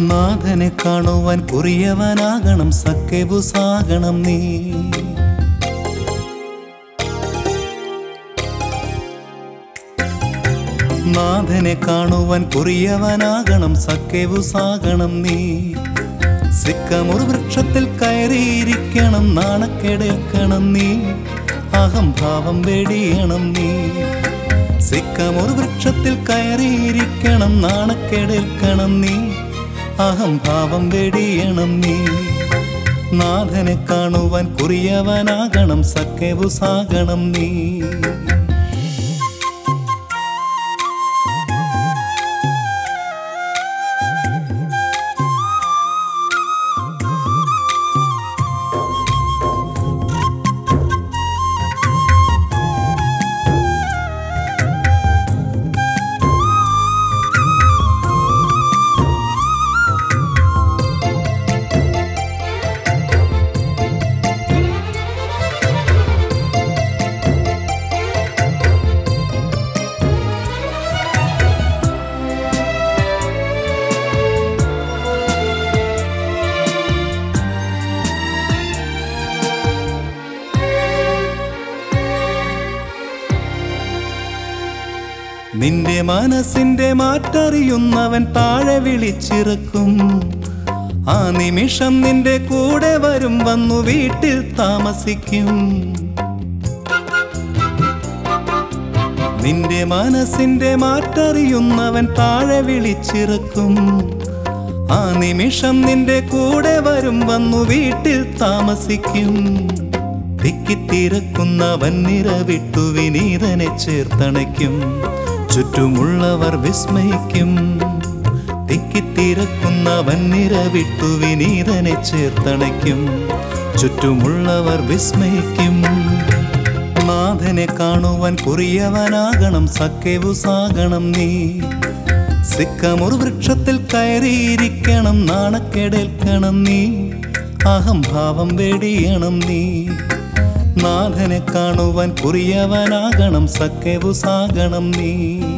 നാഥനെ കാണുവാൻ കുറിയവനാകണം സഖ്യവു സാകണം നീ നാഥനെ കാണുവാൻ കുറിയവനാകണം സഖ്യവു സാകണം നീ സിക്കമുർ വൃക്ഷത്തിൽ കയറിയിരിക്കണം നാണക്കെടുക്കണം നീ അഹംഭാവം വെടിയണം നീ സിക്കമുർ വൃക്ഷത്തിൽ കയറിയിരിക്കണം നാണക്കെടുക്കണം നീ അഹംഭാവം വെടിയണം നീ നാഥനെ കാണുവാൻ കുറിയവനാകണം സഖ്യവു സാകണം നീ നിന്റെ മനസ്സിന്റെ മാറ്ററിയുന്നവൻ താഴെ വിളിച്ചിറക്കും ആ നിമിഷം നിന്റെ കൂടെ വരും വന്നു വീട്ടിൽ താമസിക്കും നിന്റെ മനസ്സിന്റെ മാറ്ററിയുന്നവൻ താഴെ വിളിച്ചിറക്കും ആ നിമിഷം നിന്റെ കൂടെ വരും വന്നു വീട്ടിൽ താമസിക്കും തിക്കിത്തിരക്കുന്നവൻ നിറവിട്ടു വിനീതനെ ചേർത്തണയ്ക്കും ചുറ്റുമുള്ളവർ വിസ്മയിക്കും തിക്കിത്തിരക്കുന്നവൻ നിറവിട്ടു വിനീതനെ ചേർത്തണയ്ക്കും ചുറ്റുമുള്ളവർ വിസ്മയിക്കും നാഥനെ കാണുവാൻ കുറിയവനാകണം സഖ്യവു സാകണം നീ സിക്കമുർ വൃക്ഷത്തിൽ കയറിയിരിക്കണം നാണക്കെടേൽക്കണം നീ അഹംഭാവം വെടിയണം നീ നാഥനെ കാണുവാൻ കുറിയവനാകണം സഖ്യവു സാകണം നീ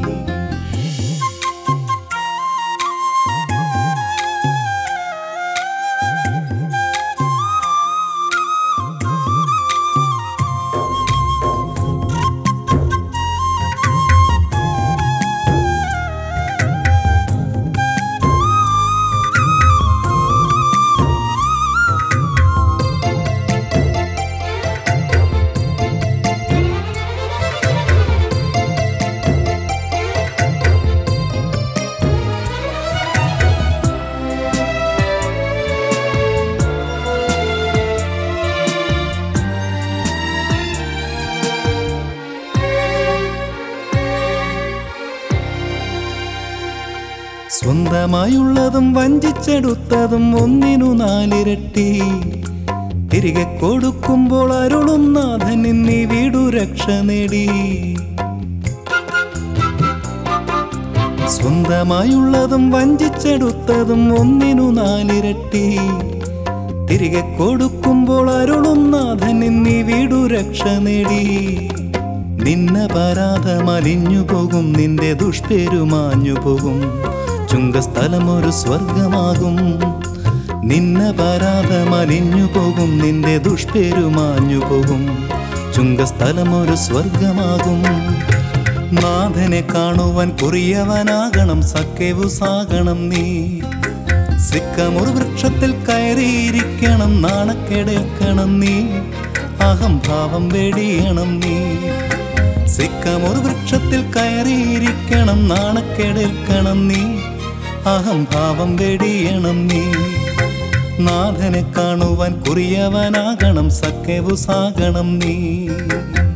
സ്വന്തമായുള്ളതും വഞ്ചിച്ചെടുത്തതും ഒന്നിനു നാലിരട്ടി തിരികെ കൊടുക്കുമ്പോൾ അരുളും നാഥൻ നീ വീടു രക്ഷ നേടി സ്വന്തമായുള്ളതും വഞ്ചിച്ചെടുത്തതും ഒന്നിനു നാലിരട്ടി തിരികെ കൊടുക്കുമ്പോൾ അരുളും നാഥൻ നീ വീടു രക്ഷ നേടി നിന്ന പരാധമലിഞ്ഞു പോകും നിന്റെ ദുഷ്പേരുമാഞ്ഞു പോകും ചുങ്കസ്ഥലം ഒരു സ്വർഗമാകും നിന്ന പരാധമലിഞ്ഞു പോകും നിന്റെ ദുഷ്പേരുമാഞ്ഞു പോകും ചുങ്കസ്ഥലം ഒരു സ്വർഗമാകും നാഥനെ കാണുവാൻ കുറിയവനാകണം സഖ്യവു സാകണം നീ സിക്കമുർ വൃക്ഷത്തിൽ കയറിയിരിക്കണം നാണക്കെടേൽക്കണം നീ അഹംഭാവം വെടിയണം നീ സിക്കമുർ വൃക്ഷത്തിൽ കയറിയിരിക്കണം നാണക്കെടേൽക്കണം നീ അഹംഭാവം വെടിയണം നീ നാഥനെ കാണുവാൻ കുറിയവനാകണം സഖ്യവു സാകണം നീ